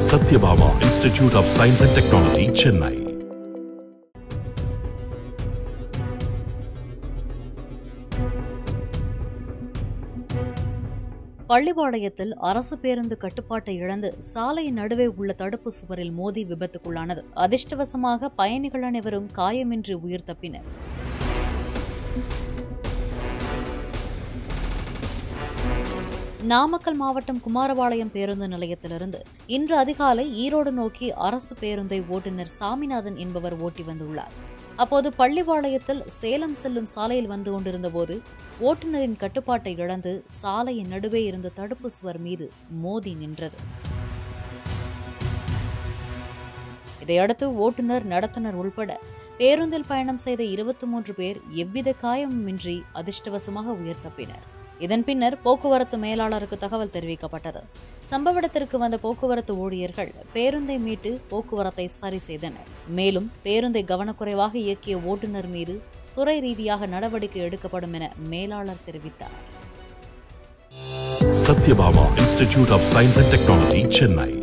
Satyabama Institute of Science and Technology, Chennai. பள்ளிப்பாளையத்தில் அரசு பேருந்து கட்டுப்பாட்டை இழந்து சாலையின் நடுவே உள்ள தடுப்பு சுவரில் மோதி விபத்துக்குள்ளானது அதிர்ஷ்டவசமாக பயணிகள் அனைவரும் காயமின்றி உயிர் தப்பினர் நாமக்கல் மாவட்டம் குமாரபாளையம் பேருந்து நிலையத்திலிருந்து இன்று அதிகாலை ஈரோடு நோக்கி அரசு பேருந்தை ஓட்டுநர் சாமிநாதன் என்பவர் ஓட்டி வந்துள்ளார் அப்போது பள்ளிப்பாளையத்தில் சேலம் செல்லும் சாலையில் வந்து கொண்டிருந்தபோது ஓட்டுநரின் கட்டுப்பாட்டை இழந்து சாலையின் நடுவே இருந்த தடுப்பு சுவர் மீது மோதி நின்றது இதையடுத்து ஓட்டுநர் நடத்துனர் உள்பட பேருந்தில் பயணம் செய்த இருபத்தி மூன்று பேர் எவ்வித காயமுமின்றி அதிர்ஷ்டவசமாக உயிர் தப்பினர் இதன் பின்னர் போக்குவரத்து மேலாளருக்கு தகவல் தெரிவிக்கப்பட்டது சம்பவ இடத்திற்கு வந்த போக்குவரத்து ஊழியர்கள் பேருந்தை மீட்டு போக்குவரத்தை சரி செய்தனர் மேலும் பேருந்தை கவனக்குறைவாக இயக்கிய ஓட்டுநர் மீது துறை ரீதியாக நடவடிக்கை எடுக்கப்படும் என மேலாளர் தெரிவித்தார் Satyabama Institute of Science and Technology, Chennai.